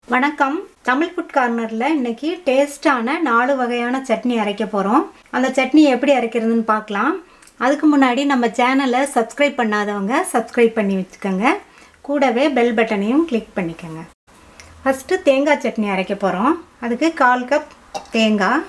வணக்கம் தமிழ் ஃபுட் கார்னரில் இன்னைக்கு டேஸ்டான நாலு வகையான சட்னி அரைக்க போகிறோம் அந்த சட்னி எப்படி அரைக்கிறதுன்னு பார்க்கலாம் அதுக்கு முன்னாடி நம்ம சேனலை சப்ஸ்கிரைப் பண்ணாதவங்க சப்ஸ்கிரைப் பண்ணி வச்சுக்கோங்க கூடவே பெல் பட்டனையும் கிளிக் பண்ணிக்கோங்க ஃபஸ்ட்டு தேங்காய் சட்னி அரைக்க போகிறோம் அதுக்கு கால் கப் தேங்காய்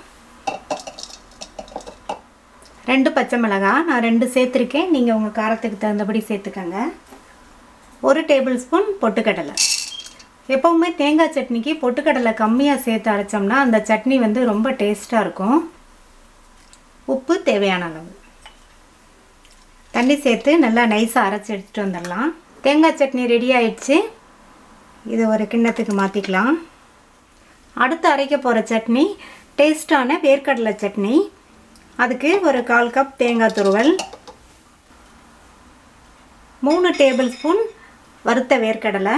ரெண்டு பச்சை மிளகாய் நான் ரெண்டு சேர்த்துருக்கேன் நீங்கள் உங்கள் காரத்துக்கு தகுந்தபடி சேர்த்துக்கோங்க ஒரு டேபிள் ஸ்பூன் பொட்டுக்கடலை எப்போவுமே தேங்காய் சட்னிக்கு பொட்டுக்கடலை கம்மியாக சேர்த்து அரைச்சோம்னா அந்த சட்னி வந்து ரொம்ப டேஸ்ட்டாக இருக்கும் உப்பு தேவையான அளவு தண்ணி சேர்த்து நல்லா நைஸாக அரைச்சி எடுத்துகிட்டு வந்துடலாம் தேங்காய் சட்னி ரெடி ஆயிடுச்சு இதை ஒரு கிண்ணத்துக்கு மாற்றிக்கலாம் அடுத்து அரைக்க போகிற சட்னி டேஸ்டான வேர்க்கடலை சட்னி அதுக்கு ஒரு கால் கப் தேங்காய் துருவல் மூணு டேபிள் ஸ்பூன் வறுத்த வேர்க்கடலை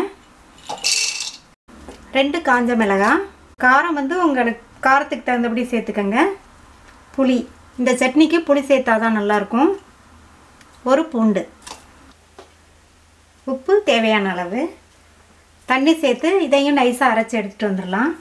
ரெண்டு காஞ்ச மிளகாய் காரம் வந்து உங்களுக்கு காரத்துக்கு தகுந்தபடி சேர்த்துக்கோங்க புளி இந்த சட்னிக்கு புளி சேர்த்தா தான் நல்லாயிருக்கும் ஒரு பூண்டு உப்பு தேவையான அளவு தண்ணி சேர்த்து இதையும் நைஸாக அரைச்சி எடுத்துகிட்டு வந்துடலாம்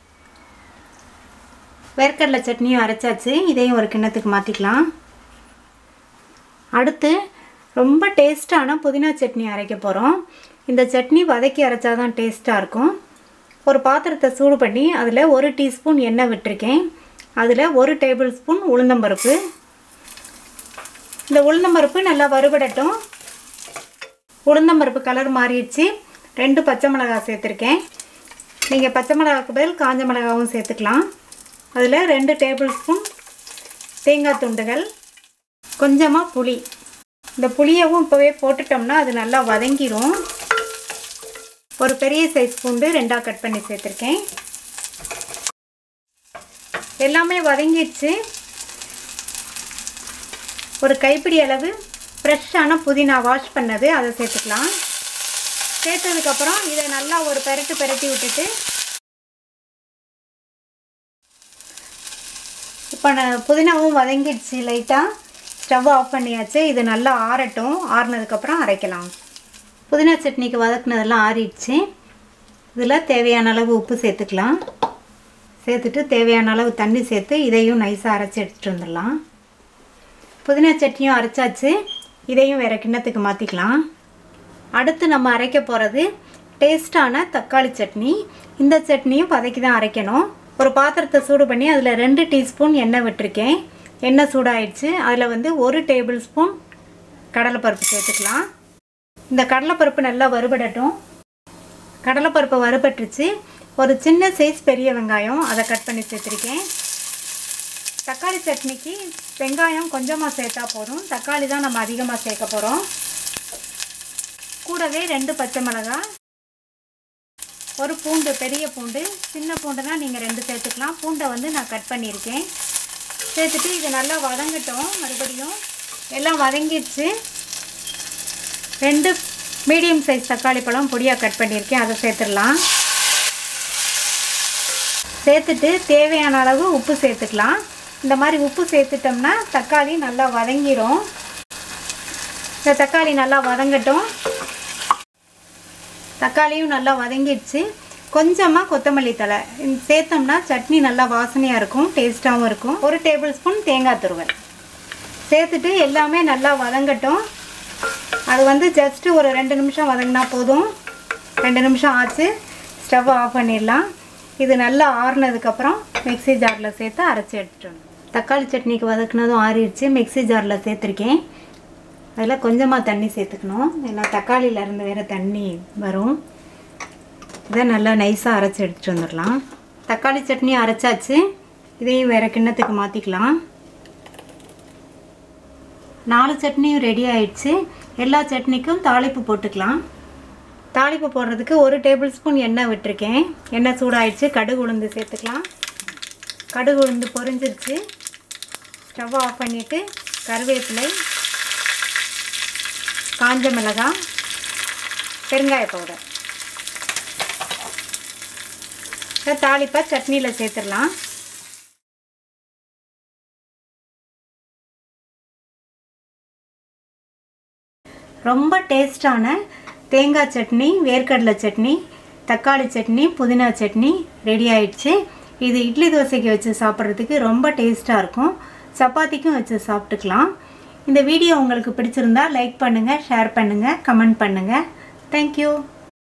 வேர்க்கடலை சட்னியும் அரைச்சாச்சு இதையும் ஒரு கிண்ணத்துக்கு மாற்றிக்கலாம் அடுத்து ரொம்ப டேஸ்ட்டான புதினா சட்னி அரைக்க போகிறோம் இந்த சட்னி வதக்கி அரைச்சா தான் டேஸ்ட்டாக இருக்கும் ஒரு பாத்திரத்தை சூடு பண்ணி அதில் ஒரு டீஸ்பூன் எண்ணெய் விட்டுருக்கேன் அதில் ஒரு டேபிள் ஸ்பூன் உளுந்தம்பருப்பு இந்த உளுந்தம்பருப்பு நல்லா வறுபடட்டும் உளுந்தம்பருப்பு கலர் மாறிடுச்சு ரெண்டு பச்சை மிளகாய் சேர்த்துருக்கேன் நீங்கள் பச்சை மிளகாய்க்கு பதில் காஞ்ச மிளகாவும் சேர்த்துக்கலாம் அதில் ரெண்டு டேபிள் ஸ்பூன் தேங்காய் துண்டுகள் கொஞ்சமாக புளி இந்த புளியவும் இப்போவே போட்டுட்டோம்னா அது நல்லா வதங்கிரும் ஒரு பெரிய சைஸ் பூண்டு ரெண்டாக கட் பண்ணி சேர்த்துருக்கேன் எல்லாமே வதங்கிடுச்சு ஒரு கைப்பிடி அளவு ஃப்ரெஷ்ஷான புதினா வாஷ் பண்ணது அதை சேர்த்துக்கலாம் சேர்த்ததுக்கப்புறம் இதை நல்லா ஒரு பெரட்டு பெரட்டி விட்டுட்டு இப்போ நான் புதினாவும் வதங்கிடுச்சு லைட்டாக ஸ்டவ் ஆஃப் பண்ணியாச்சு இது நல்லா ஆறட்டும் ஆறுனதுக்கப்புறம் அரைக்கலாம் புதினா சட்னிக்கு வதக்குனதெல்லாம் ஆறிடுச்சு இதில் தேவையான அளவு உப்பு சேர்த்துக்கலாம் சேர்த்துட்டு தேவையான அளவு தண்ணி சேர்த்து இதையும் நைஸாக அரைச்சி எடுத்துகிட்டு வந்துடலாம் புதினா சட்னியும் அரைச்சாச்சு இதையும் வேறு கிண்ணத்துக்கு மாற்றிக்கலாம் அடுத்து நம்ம அரைக்க போகிறது டேஸ்டான தக்காளி சட்னி இந்த சட்னியும் வதக்கி தான் அரைக்கணும் ஒரு பாத்திரத்தை சூடு பண்ணி அதில் ரெண்டு டீஸ்பூன் எண்ணெய் விட்டுருக்கேன் எண்ணெய் சூடாயிடுச்சு அதில் வந்து ஒரு டேபிள் ஸ்பூன் கடலைப்பருப்பு சேர்த்துக்கலாம் இந்த கடலைப்பருப்பு நல்லா வறுபடட்டும் கடலைப்பருப்பு வறுபட்டுருச்சு ஒரு சின்ன சைஸ் பெரிய வெங்காயம் அதை கட் பண்ணி சேர்த்துருக்கேன் தக்காளி சட்னிக்கு வெங்காயம் கொஞ்சமாக சேர்த்தா போதும் தக்காளி தான் நம்ம அதிகமாக சேர்க்க போகிறோம் கூடவே ரெண்டு பச்சை மிளகாய் ஒரு பூண்டு பெரிய பூண்டு சின்ன பூண்டுனா நீங்கள் ரெண்டு சேர்த்துக்கலாம் பூண்டை வந்து நான் கட் பண்ணியிருக்கேன் சேர்த்துட்டு இது நல்லா வதங்கட்டும் மறுபடியும் எல்லாம் வதங்கிடுச்சு ரெண்டு மீடியம் சைஸ் தக்காளி பழம் பொடியாக கட் பண்ணியிருக்கேன் அதை சேர்த்துடலாம் சேர்த்துட்டு தேவையான அளவு உப்பு சேர்த்துக்கலாம் இந்த மாதிரி உப்பு சேர்த்துட்டோம்னா தக்காளி நல்லா வதங்கிடும் இந்த தக்காளி நல்லா வதங்கட்டும் தக்காளியும் நல்லா வதங்கிடுச்சு கொஞ்சமாக கொத்தமல்லி தலை சேர்த்தோம்னா சட்னி நல்லா வாசனையாக இருக்கும் டேஸ்ட்டாகவும் இருக்கும் ஒரு டேபிள் ஸ்பூன் தேங்காய் துருவல் சேர்த்துட்டு எல்லாமே நல்லா வதங்கட்டும் அது வந்து ஜஸ்ட்டு ஒரு ரெண்டு நிமிஷம் வதங்கினா போதும் ரெண்டு நிமிஷம் ஆச்சு ஸ்டவ் ஆஃப் பண்ணிடலாம் இது நல்லா ஆறுனதுக்கப்புறம் மிக்ஸி ஜாரில் சேர்த்து அரைச்சி எடுத்துட்டோம் தக்காளி சட்னிக்கு வதக்குனதும் ஆறிடுச்சு மிக்ஸி ஜாரில் சேர்த்துருக்கேன் அதில் கொஞ்சமாக தண்ணி சேர்த்துக்கணும் ஏன்னா தக்காளியிலேருந்து வேறு தண்ணி வரும் இதை நல்லா நைஸாக அரைச்சி எடுத்துகிட்டு வந்துடலாம் தக்காளி சட்னி அரைச்சாச்சு இதையும் வேறு கிண்ணத்துக்கு மாற்றிக்கலாம் நாலு சட்னியும் ரெடி ஆயிடுச்சு எல்லா சட்னிக்கும் தாளிப்பு போட்டுக்கலாம் தாளிப்பு போடுறதுக்கு ஒரு டேபிள் ஸ்பூன் எண்ணெய் விட்டுருக்கேன் எண்ணெய் சூடாயிடுச்சு கடுகு உளுந்து சேர்த்துக்கலாம் கடுகு உளுந்து பொரிஞ்சிருச்சு ஸ்டவ் ஆஃப் பண்ணிவிட்டு கருவேப்பிலை காஞ்ச மிளகாய் பெருங்காய பவுடர் தாளிப்பை சட்னியில் சேர்த்துடலாம் ரொம்ப டேஸ்டான தேங்காய் சட்னி வேர்க்கடலை சட்னி தக்காளி சட்னி புதினா சட்னி ரெடி ஆயிடுச்சு இது இட்லி தோசைக்கு வச்சு சாப்பிட்றதுக்கு ரொம்ப டேஸ்ட்டாக இருக்கும் சப்பாத்திக்கும் வச்சு சாப்பிட்டுக்கலாம் இந்த வீடியோ உங்களுக்கு பிடிச்சிருந்தா லைக் பண்ணுங்கள் ஷேர் பண்ணுங்கள் கமெண்ட் பண்ணுங்கள் தேங்க்யூ